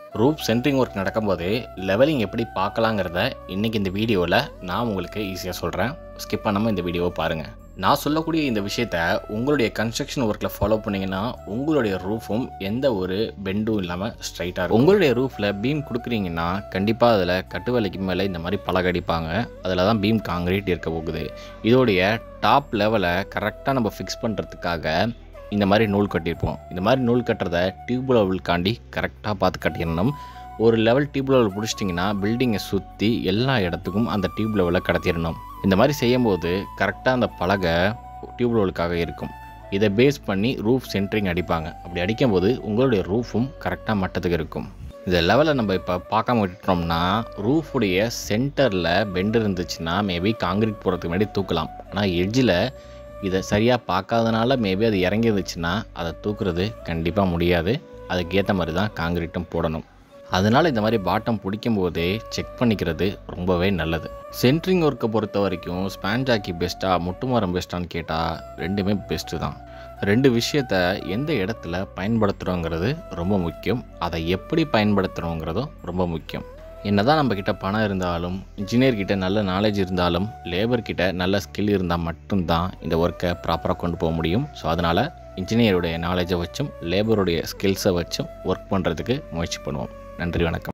Roop centring work நடக்கும்போது leveling எப்படி பார்க்கலாங்கிறத இன்றைக்கி இந்த வீடியோவில் நான் உங்களுக்கு ஈஸியாக சொல்கிறேன் ஸ்கிப் பண்ணாமல் இந்த வீடியோவை பாருங்கள் நான் சொல்லக்கூடிய இந்த விஷயத்த உங்களுடைய கன்ஸ்ட்ரக்ஷன் ஒர்க்கில் ஃபாலோ பண்ணிங்கன்னா உங்களுடைய ரூஃபும் எந்த ஒரு பெண்டும் இல்லாமல் ஸ்ட்ரைட்டாக இருக்கும் உங்களுடைய ரூஃபில் பீம் கொடுக்குறீங்கன்னா கண்டிப்பாக அதில் கட்டு வேலைக்கு மேலே இந்த மாதிரி பலகை அடிப்பாங்க அதில் தான் பீம் காங்கிரீட் இருக்க போகுது இதோடைய டாப் லெவலை கரெக்டாக நம்ம ஃபிக்ஸ் பண்ணுறதுக்காக இந்த மாதிரி நூல் கட்டியிருப்போம் இந்த மாதிரி நூல் கட்டுறதை டியூப் லெவலுக்காண்டி கரெக்டாக பார்த்து கட்டிடணும் ஒரு லெவல் டியூப் லெவல் பிடிச்சிட்டிங்கன்னா பில்டிங்கை சுற்றி எல்லா இடத்துக்கும் அந்த டியூப் லெவலை கடத்திடணும் இந்த மாதிரி செய்யும்போது கரெக்டாக அந்த பலகை டியூப் லெவலுக்காக இருக்கும் இதை பேஸ் பண்ணி ரூஃப் சென்ட்ரிங் அடிப்பாங்க அப்படி அடிக்கும்போது உங்களுடைய ரூஃபும் கரெக்டாக மட்டத்துக்கு இருக்கும் இந்த லெவலை நம்ம இப்போ பார்க்காம விட்டுட்டோம்னா ரூஃபுடைய சென்டரில் பெண்டு இருந்துச்சுன்னா மேபி காங்கிரீட் போடுறதுக்கு முன்னாடி தூக்கலாம் ஆனால் எட்ஜில் இதை சரியாக பார்க்காதனால மேபி அது இறங்கிருந்துச்சுன்னா அதை தூக்குறது கண்டிப்பாக முடியாது அதுக்கேற்ற மாதிரி தான் காங்கிரீட்டும் போடணும் அதனால் இந்த மாதிரி பாட்டம் பிடிக்கும் போதே செக் பண்ணிக்கிறது ரொம்பவே நல்லது சென்ட்ரிங் ஒர்க்கை பொறுத்த வரைக்கும் ஸ்பான்ஜாக்கி பெஸ்ட்டாக முட்டுமரம் பெஸ்ட்டான்னு கேட்டால் ரெண்டுமே பெஸ்ட்டு தான் ரெண்டு விஷயத்த எந்த இடத்துல பயன்படுத்துகிறோங்கிறது ரொம்ப முக்கியம் அதை எப்படி பயன்படுத்துகிறோங்கிறதும் ரொம்ப முக்கியம் என்னதான் நம்ம கிட்ட பணம் இருந்தாலும் இன்ஜினியர் கிட்ட நல்ல நாலேஜ் இருந்தாலும் லேபர் கிட்ட நல்ல ஸ்கில் இருந்தால் மட்டும்தான் இந்த ஒர்க்கை ப்ராப்பராக கொண்டு போக முடியும் ஸோ அதனால் இன்ஜினியருடைய நாலேஜை வச்சும் லேபருடைய ஸ்கில்ஸை வச்சும் ஒர்க் பண்ணுறதுக்கு முயற்சி பண்ணுவோம் நன்றி வணக்கம்